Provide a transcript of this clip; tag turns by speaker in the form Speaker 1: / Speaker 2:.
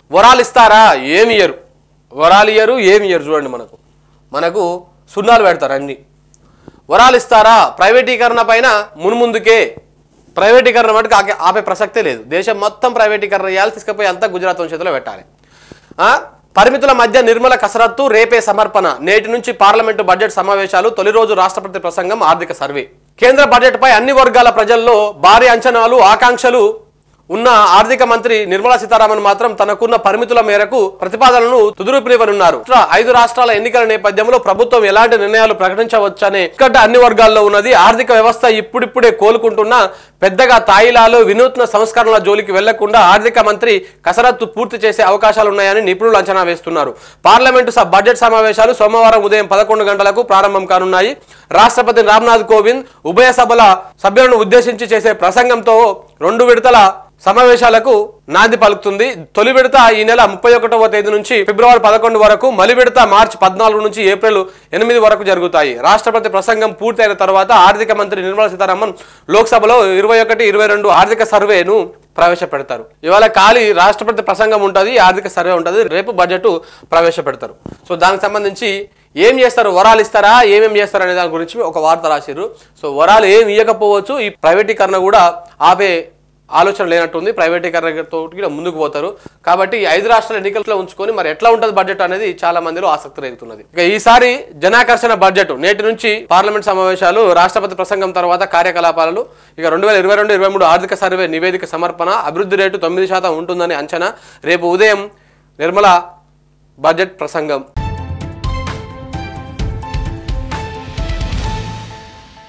Speaker 1: వరాలు ఇస్తారా ఏమి ఇయ్యరు వరాలు ఇయ్యరు ఏమి ఇయ్యరు చూడండి మనకు మనకు సున్నాలు పెడతారు అన్ని వరాలు ఇస్తారా ప్రైవేటీకరణ పైన మున్ముందుకే ప్రైవేటీకరణ మటుకు ఆకే- ఆపే ప్రసక్తే లేదు దేశం మొత్తం ప్రైవేటీకరణ చేయాలి తీసుకుపోయి అంతా గుజరాత్ చేతిలో పెట్టాలి ఆ? పరిమితుల మధ్య నిర్మల కసరత్తు రేపే సమర్పణ నేటి నుంచి పార్లమెంటు బడ్జెట్ సమావేశాలు తొలి రోజు రాష్ట్రపతి ప్రసంగం ఆర్థిక సర్వే కేంద్ర బడ్జెట్ పై అన్ని వర్గాల ప్రజల్లో భారీ అంచనాలు ఆకాంక్షలు ఉన్న ఆర్థిక మంత్రి నిర్మలా సీతారామన్ మాత్రం తనకున్న పరిమితుల మేరకు ప్రతిపాదనలను తుదురుపినివ్వనున్నారు ఇట్లా ఐదు రాష్ట్రాల ఎన్నికల నేపథ్యంలో ప్రభుత్వం ఎలాంటి నిర్ణయాలు ప్రకటించవచ్చనే ఇక్కట అన్ని వర్గాల్లో ఉన్నది ఆర్థిక వ్యవస్థ ఇప్పుడిప్పుడే కోలుకుంటున్న పెద్దగా తాయిలాలు వినూత్న సంస్కరణల జోలికి వెళ్లకుండా ఆర్థిక మంత్రి కసరత్తు పూర్తి చేసే అవకాశాలు ఉన్నాయని నిపుణులు అంచనా వేస్తున్నారు పార్లమెంటు స- బడ్జెట్ సమావేశాలు సోమవారం ఉదయం పదకొండు గంటలకు ప్రారంభం కానున్నాయి రాష్ట్రపతి రామ్నాథ్ కోవింద్ ఉభయ సభల సభ్యులను ఉద్దేశించి చేసే ప్రసంగంతో రెండు విడతల సమావేశాలకు నాంది పలుకుతుంది తొలి విడత ఈ నెల ముప్పై ఒకటవ తేదీ నుంచి ఫిబ్రవరి పదకొండు వరకు మలి విడత మార్చి పద్నాలుగు నుంచి ఏప్రిల్ ఎనిమిది వరకు జరుగుతాయి రాష్ట్రపతి ప్రసంగం పూర్తయిన తర్వాత ఆర్థిక మంత్రి నిర్మలా సీతారామన్ లోక్సభలో ఇరవై ఒకటి ఇరవై రెండు ఆర్థిక సర్వేను ప్రవేశపెడతారు ఇవాళ ఖాళీ రాష్ట్రపతి ప్రసంగం ఉంటుంది ఆర్థిక సర్వే ఉంటుంది రేపు బడ్జెట్ ప్రవేశపెడతారు సో దానికి సంబంధించి ఏం చేస్తారు వరాలు ఇస్తారా ఏమేం చేస్తారు అనే దాని గురించి ఒక వార్త రాసిర్రు సో వరాలు ఏం ఇవ్వకపోవచ్చు ఈ ప్రైవేటీకరణ కూడా ఆపే ఆలోచన లేనట్టుంది ప్రైవేటీకరణతో కూడా ముందుకు పోతారు కాబట్టి ఈ ఐదు రాష్ట్రాల ఎన్నికల్లో ఉంచుకొని మరి ఎట్లా ఉంటుంది బడ్జెట్ అనేది చాలా మందిలో ఆసక్తి రేగుతున్నది ఇక ఈసారి జనాకర్షణ బడ్జెట్ నేటి నుంచి పార్లమెంట్ సమావేశాలు రాష్ట్రపతి ప్రసంగం తర్వాత కార్యకలాపాలు ఇక రెండు వేల ఇరవై రెండు ఇరవై మూడు ఆర్థిక సర్వే నివేదిక సమర్పణ అభివృద్ధి రేటు తొమ్మిది శాతం ఉంటుందని అంచనా రేపు ఉదయం నిర్మల బడ్జెట్ ప్రసంగం